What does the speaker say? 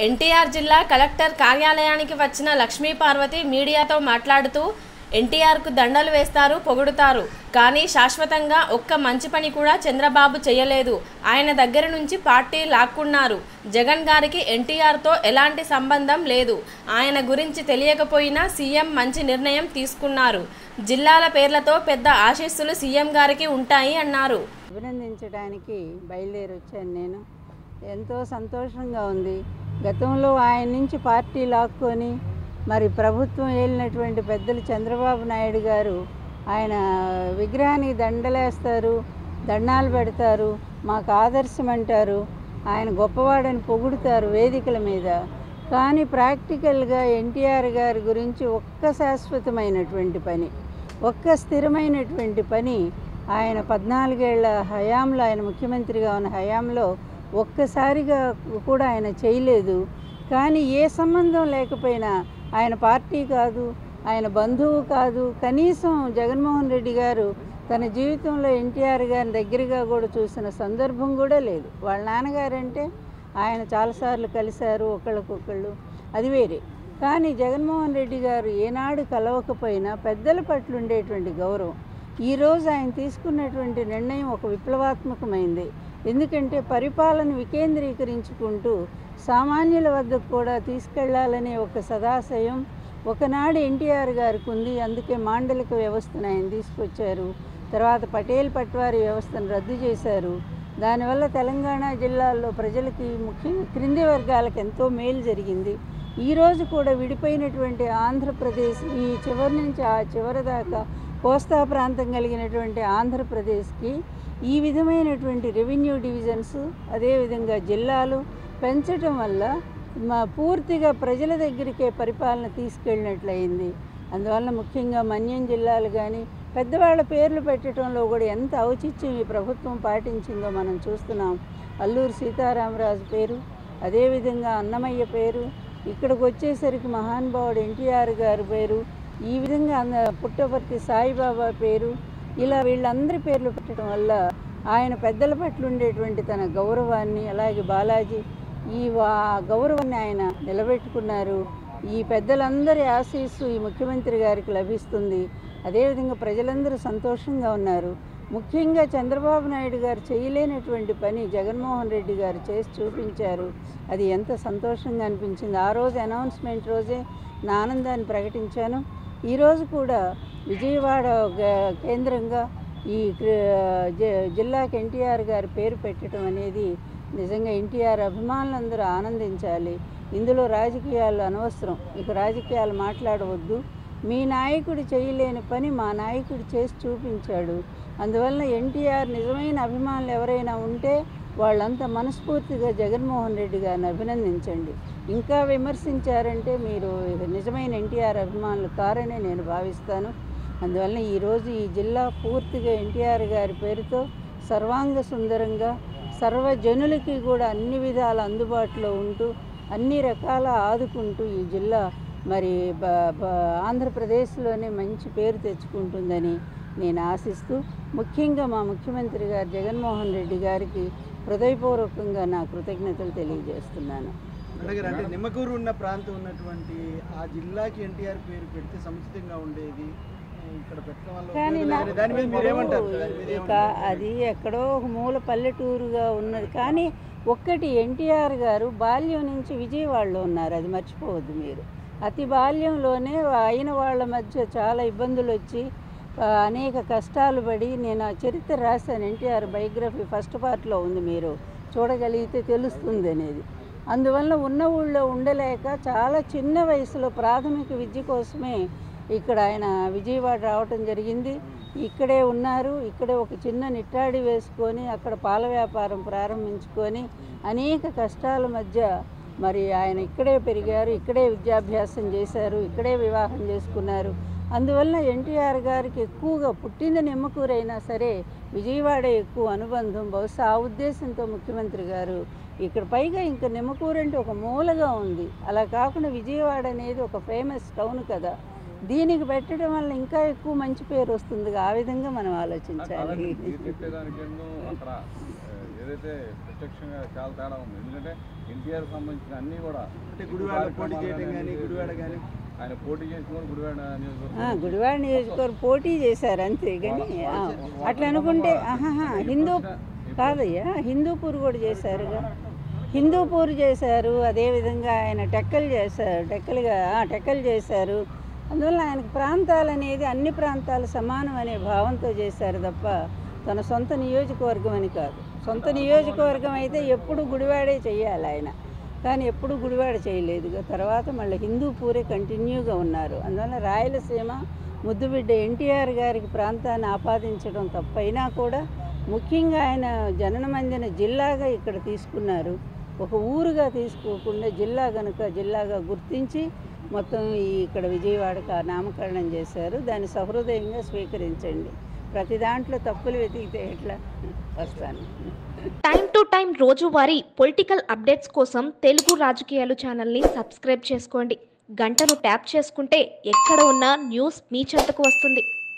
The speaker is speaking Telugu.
ఎన్టీఆర్ జిల్లా కలెక్టర్ కార్యాలయానికి వచ్చిన లక్ష్మీ పార్వతి మీడియాతో మాట్లాడుతూ ఎన్టీఆర్కు దండలు వేస్తారు పొగుడుతారు కానీ శాశ్వతంగా ఒక్క మంచి పని కూడా చంద్రబాబు చేయలేదు ఆయన దగ్గర నుంచి పార్టీ లాక్కున్నారు జగన్ గారికి ఎన్టీఆర్తో ఎలాంటి సంబంధం లేదు ఆయన గురించి తెలియకపోయినా సీఎం మంచి నిర్ణయం తీసుకున్నారు జిల్లాల పేర్లతో పెద్ద ఆశీస్సులు సీఎం గారికి ఉంటాయి అన్నారు అభినందించడానికి బయలుదేరి వచ్చాను నేను ఎంతో సంతోషంగా ఉంది గతంలో ఆయన నుంచి పార్టీ లాక్కొని మరి ప్రభుత్వం ఏలినటువంటి పెద్దలు చంద్రబాబు నాయుడు గారు ఆయన విగ్రహానికి దండలేస్తారు దండాలు పెడతారు మాకు ఆదర్శం అంటారు ఆయన గొప్పవాడని పొగుడుతారు వేదికల మీద కానీ ప్రాక్టికల్గా ఎన్టీఆర్ గారి గురించి ఒక్క శాశ్వతమైనటువంటి పని ఒక్క స్థిరమైనటువంటి పని ఆయన పద్నాలుగేళ్ల హయాంలో ఆయన ముఖ్యమంత్రిగా ఉన్న హయాంలో ఒక్కసారిగా కూడా ఆయన చేయలేదు కానీ ఏ సంబంధం లేకపోయినా ఆయన పార్టీ కాదు ఆయన బంధువు కాదు కనీసం జగన్మోహన్ రెడ్డి గారు తన జీవితంలో ఎన్టీఆర్ గారిని దగ్గరగా కూడా చూసిన సందర్భం కూడా లేదు వాళ్ళ నాన్నగారంటే ఆయన చాలాసార్లు కలిశారు ఒకళ్ళకొకళ్ళు అది వేరే కానీ జగన్మోహన్ రెడ్డి గారు ఏనాడు కలవకపోయినా పెద్దల పట్ల ఉండేటువంటి గౌరవం ఈరోజు ఆయన తీసుకున్నటువంటి నిర్ణయం ఒక విప్లవాత్మకమైంది ఎందుకంటే పరిపాలన వికేంద్రీకరించుకుంటూ సామాన్యుల వద్దకు కూడా తీసుకెళ్లాలనే ఒక సదాశయం ఒకనాడు ఎన్టీఆర్ గారికి ఉంది అందుకే మాండలిక వ్యవస్థను ఆయన తీసుకొచ్చారు తర్వాత పటేల్ పట్వారీ వ్యవస్థను రద్దు చేశారు దానివల్ల తెలంగాణ జిల్లాల్లో ప్రజలకి ముఖ్యంగా క్రింది వర్గాలకు ఎంతో మేలు జరిగింది ఈరోజు కూడా విడిపోయినటువంటి ఆంధ్రప్రదేశ్ ఈ చివరి నుంచి ఆ చివరి దాకా కోస్తా ప్రాంతం కలిగినటువంటి ఆంధ్రప్రదేశ్కి ఈ విధమైనటువంటి రెవెన్యూ డివిజన్స్ అదేవిధంగా జిల్లాలు పెంచడం వల్ల మా పూర్తిగా ప్రజల దగ్గరికే పరిపాలన తీసుకెళ్ళినట్లయింది అందువల్ల ముఖ్యంగా మన్యం జిల్లాలు కానీ పెద్దవాళ్ళ పేర్లు పెట్టడంలో కూడా ఎంత ఔచిత్యం ఈ ప్రభుత్వం పాటించిందో మనం చూస్తున్నాం అల్లూరు సీతారామరాజు పేరు అదేవిధంగా అన్నమయ్య పేరు ఇక్కడికి వచ్చేసరికి మహానుభావుడు ఎన్టీఆర్ గారి పేరు ఈ విధంగా అన్న పుట్టపర్తి సాయిబాబా పేరు ఇలా వీళ్ళందరి పేర్లు పెట్టడం వల్ల ఆయన పెద్దల పట్ల ఉండేటువంటి తన గౌరవాన్ని అలాగే బాలాజీ ఈ వా గౌరవాన్ని ఆయన నిలబెట్టుకున్నారు ఈ పెద్దలందరి ఆశీస్సు ఈ ముఖ్యమంత్రి గారికి లభిస్తుంది అదేవిధంగా ప్రజలందరూ సంతోషంగా ఉన్నారు ముఖ్యంగా చంద్రబాబు నాయుడు గారు చేయలేనటువంటి పని జగన్మోహన్ రెడ్డి గారు చేసి చూపించారు అది ఎంత సంతోషంగా అనిపించింది ఆ రోజు అనౌన్స్మెంట్ రోజే నా ఆనందాన్ని ప్రకటించాను ఈరోజు కూడా విజయవాడ గ- కేంద్రంగా ఈ క్రి- జ- జిల్లాకి ఎన్టీఆర్ గారి పేరు పెట్టడం అనేది నిజంగా ఎన్టీఆర్ అభిమానులందరూ ఆనందించాలి ఇందులో రాజకీయాలు అనవసరం ఇక రాజకీయాలు మాట్లాడవద్దు మీ నాయకుడు చేయలేని పని మా నాయకుడు చేసి చూపించాడు అందువల్ల ఎన్టీఆర్ నిజమైన అభిమానులు ఎవరైనా ఉంటే వాళ్ళంతా మనస్ఫూర్తిగా జగన్మోహన్ రెడ్డి గారిని అభినందించండి ఇంకా విమర్శించారంటే మీరు నిజమైన ఎన్టీఆర్ అభిమానులు కారనే నేను భావిస్తాను అందువల్ల ఈరోజు ఈ జిల్లా పూర్తిగా ఎన్టీఆర్ గారి పేరుతో సర్వాంగ సుందరంగా సర్వజనులకి కూడా అన్ని విధాల అందుబాటులో ఉంటూ అన్ని రకాల ఆదుకుంటూ ఈ జిల్లా మరి బ బ ఆంధ్రప్రదేశ్లోనే మంచి పేరు తెచ్చుకుంటుందని నేను ఆశిస్తూ ముఖ్యంగా మా ముఖ్యమంత్రి గారు జగన్మోహన్ రెడ్డి గారికి హృదయపూర్వకంగా నా కృతజ్ఞతలు తెలియజేస్తున్నాను అలాగే అంటే నిమ్మకూరు ఉన్న ప్రాంతం ఉన్నటువంటి ఆ జిల్లాకి ఎన్టీఆర్ పేరు పెడితే సముచితంగా ఉండేది ఇక్కడ పెట్టడం వల్ల కానీ ఉపయోగం నా- లేదని దాని మీద మీరేమంటారు ఇప్పుడు దాని మీద ఇక ఏమంటారు? అది ఎక్కడో ఒక మూల పల్లెటూరుగా ఉన్నది కానీ ఒక్కటి ఎన్టీఆర్ గారు బాల్యం నుంచి విజయవాడలో ఉన్నారు అది మర్చిపోవద్దు మీరు అతి బాల్యంలోనే అయిన వాళ్ళ మధ్య చాలా ఇబ్బందులు వచ్చి ఆ, అనేక కష్టాలు పడి నేను ఆ చరిత్ర రాశాను ఎన్టీఆర్ బయోగ్రఫీ ఫస్ట్ పార్ట్లో ఉంది మీరు చూడగలిగితే తెలుస్తుంది అనేది అందువల్ల ఉన్న ఊళ్ళో ఉండలేక చాలా చిన్న వయసులో ప్రాథమిక విద్య కోసమే ఇక్కడ ఆయన విజయవాడ రావటం జరిగింది ఇక్కడే ఉన్నారు ఇక్కడే ఒక చిన్న నిట్టాడి వేసుకొని అక్కడ పాల వ్యాపారం ప్రారంభించుకొని అనేక కష్టాల మధ్య మరి ఆయన ఇక్కడే పెరిగారు ఇక్కడే విద్యాభ్యాసం చేశారు ఇక్కడే వివాహం చేసుకున్నారు అందువల్ల ఎన్టీఆర్ గారికి ఎక్కువగా పుట్టిన నిమ్మకూరైనా సరే విజయవాడ ఎక్కువ అనుబంధం బహుశా ఆ ఉద్దేశంతో ముఖ్యమంత్రి గారు ఇక్కడ పైగా ఇంకా నిమ్మకూరు అంటే ఒక మూలగా ఉంది అలా కాకుండా విజయవాడ అనేది ఒక ఫేమస్ టౌన్ కదా దీనికి పెట్టడం వల్ల ఇంకా ఎక్కువ మంచి పేరు వస్తుంది ఆ విధంగా మనం ఆలోచించాలి కాదండి, మీరు చెప్పేదానికేమో అక్కడ ఆ, ఏదైతే ప్రత్యక్షంగా చాలా తేడా ఉంది ఎందుకంటే ఎన్టీఆర్ సంబంధించిన అన్ని కూడా అంటే గుడివాడ పోటీ చేయడం కానీ గుడివాడ కానీ ఆయన పోటీ చేసిన కూడా గుడివాడ ఆ, నియోజకవర్గం గుడివాడ నియోజకవర్గం పోటీ చేశారు అంతే కానీ ఆ, అట్లా అనుకుంటే ఆహాహా హిందూ కాదయ్యా హిందూపూర్ కూడా చేశారుగా హిందూపూర్ చేశారు అదేవిధంగా ఆయన టెక్కలు చేశారు టెక్కలుగా ఆ, టెక్కలు చేశారు అందువల్ల ఆయనకు ప్రాంతాలు అనేది అన్ని ప్రాంతాలు సమానం అనే భావంతో చేశారు తప్ప తన సొంత నియోజకవర్గం అని కాదు సొంత నియోజకవర్గం అయితే ఎప్పుడు గుడివాడే చేయాలి ఆయన కానీ ఎప్పుడు గుడివాడ చేయలేదు తర్వాత మళ్ళీ హిందూపూరే కంటిన్యూగా ఉన్నారు అందువల్ల రాయలసీమ ముద్దుబిడ్డ ఎన్టీఆర్ గారికి ప్రాంతాన్ని ఆపాదించడం తప్పైనా కూడా ముఖ్యంగా ఆయన జననమందిన జిల్లాగా ఇక్కడ తీసుకున్నారు ఒక ఊరుగా తీసుకోకుండా జిల్లా కనుక జిల్లాగా గుర్తించి మొత్తం ఈ ఇక్కడ విజయవాడకు ఆ నామకరణం చేశారు దాన్ని సహృదయంగా స్వీకరించండి ప్రతి దాంట్లో తప్పులు వెతికితే ఎట్లా వస్తాను టైం టు టైం రోజువారీ పొలిటికల్ అప్డేట్స్ కోసం తెలుగు రాజకీయాలు ఛానల్ని సబ్స్క్రైబ్ చేసుకోండి గంటను ట్యాప్ చేసుకుంటే ఎక్కడ ఉన్నా న్యూస్ మీ చెంతకు వస్తుంది